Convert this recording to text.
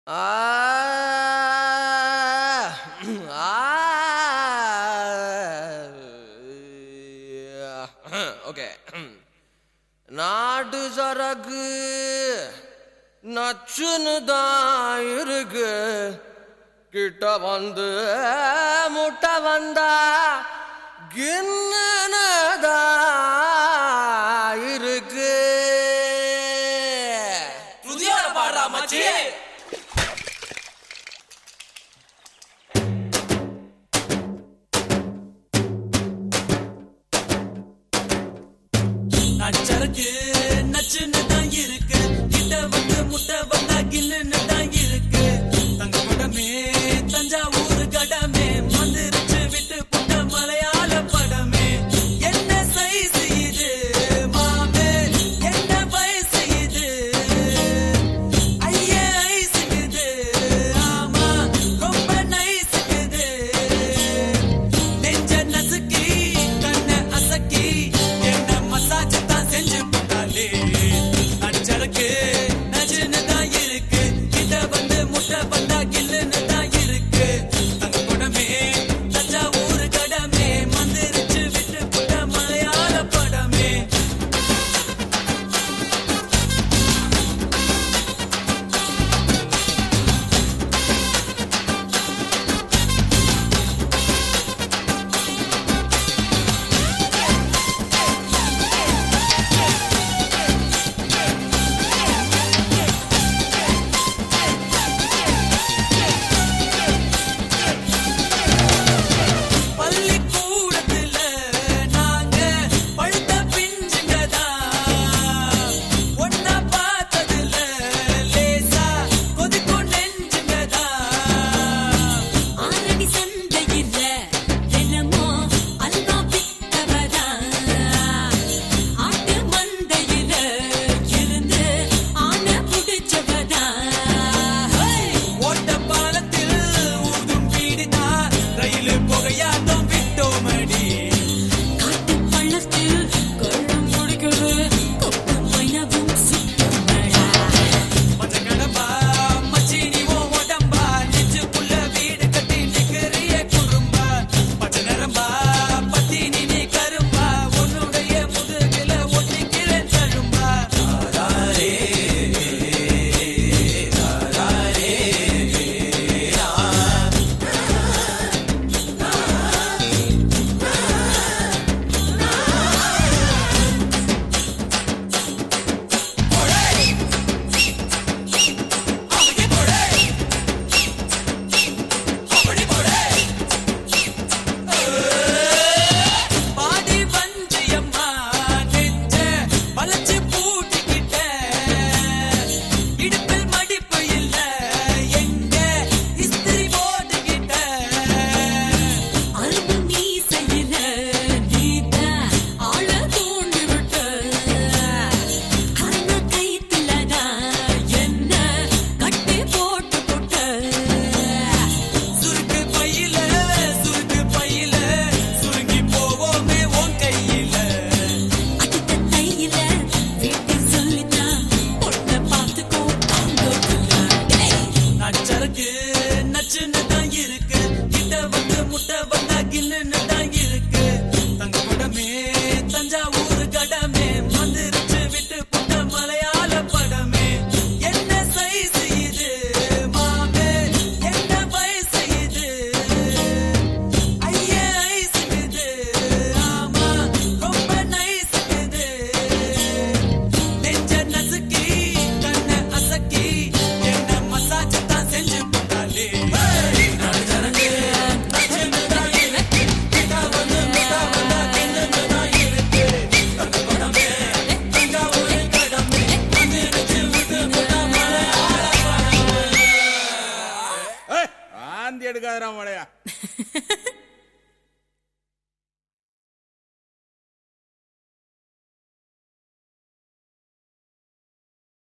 okay நாட்டு சரக்கு நச்சுன்னு தான் இருக்கு கிட்ட வந்து முட்டை வந்தா கின்னு தான் இருக்கு புதியோட பாடுறா மச்சி நச்சருக்கு நச்சுன்னு தான் இருக்கு கிட்ட வந்து முட்டை வந்தா கில்லுன்னு தான் இருக்கு தங்க படமே தஞ்சாவூர் கடமே மந்திரிச்சு விட்டு புட்ட மலையாள படமே என்ன சைஸ் இது மாமே என்ன வயசு இது ஐயே ஐசுக்குது ஆமா ரொம்ப நைசுக்குது நெஞ்ச நசுக்கி கண்ண அசக்கி என்ன மசாஜ் தான் செஞ்சு போட்டாலே அச்சருக்கு நஜுன்னு தான் இருக்கு கிட்ட வந்து முட்டை வந்தா கில்லுன்னு தான் இருக்கு தங்க குடமே தஞ்சாவூர் கடமே மந்திரிச்சு விட்டு புட்ட மலையாள படமே பள்ளிக்கூடத்துல நாங்க பழுத்த பிஞ்சுங்கதான் ஒன்னா பார்த்ததுல லேசா கொதிக்கும் நெஞ்சுங்கதான் ஆரடி சந்தையில தினமோ அல்வா வித்தவதா ஆட்டு மந்தையில இருந்து ஆனை புடிச்சவதா ஓட்ட பாலத்தில் ஊதும் பீடிதா ரயில் புகையாட்டம் விட்டோமடி காட்டு பள்ளத்தில் கொள்ளும் குடிக்கிறது கொப்பு பைனவும் சுத்தமடா மஞ்ச கடம்பா மச்சினி ஓ உடம்பா நெஞ்சுக்குள்ள வீடு கட்டி நிக்கிறிய குறும்பா பச்சை நரம்பா பத்தினி நீ கரும்பா உன்னுடைய முதுகில ஒட்டிக்கிறேன் தழும்பா பாதி வஞ்சியம்மா நெஞ்ச வளைச்சு பூட்டிக்கிட்ட இடுப்பில் மடிப்பு இல்ல எங்க இஸ்திரி போட்டுக்கிட்ட அரும்பு மீசையில நீத ஆள தூண்டி விட்ட கண்ண கைத்துலதான் என்ன கட்டி போட்டு போட்ட சுருக்கு பையில சுருக்கு பையில சுருங்கி போவோமே உன் கையில அடுத்த தையில வீட்டை சொல்லித்தான் பொண்ணை பார்த்துக்கோ தாங்கக்குள்ள நச்சருக்கு நச்சுன்னு தான் இருக்கு கிட்ட வந்து முட்டை வந்தா கில்லுன்னு தான் இருக்கு தங்க குடமே தஞ்சாவூர் கடமே மந்திரிச்சு விட்டு புட்ட மலையாள படமே என்ன சைஸ் இது மாமே என்ன வயசு இது ஐயே ஐசுக்குது ஆமா ரொம்ப நைசுக்குது நெஞ்ச நசுக்கி கண்ண அசக்கி என்ன மசாஜ் தான் செஞ்சு போட்டாலே நடச்சரங்கு நச்சுன்னு தான் இருக்கு கிட்ட வந்து முட்டை வந்தா கிண்டுன்னு தான் இருக்கு தங்க குடமே தஞ்சாவூர் கடமே மந்திரிச்சு விட்டு புட்ட மலையாள ஏய், வாந்தி எடுக்காதடா மழையா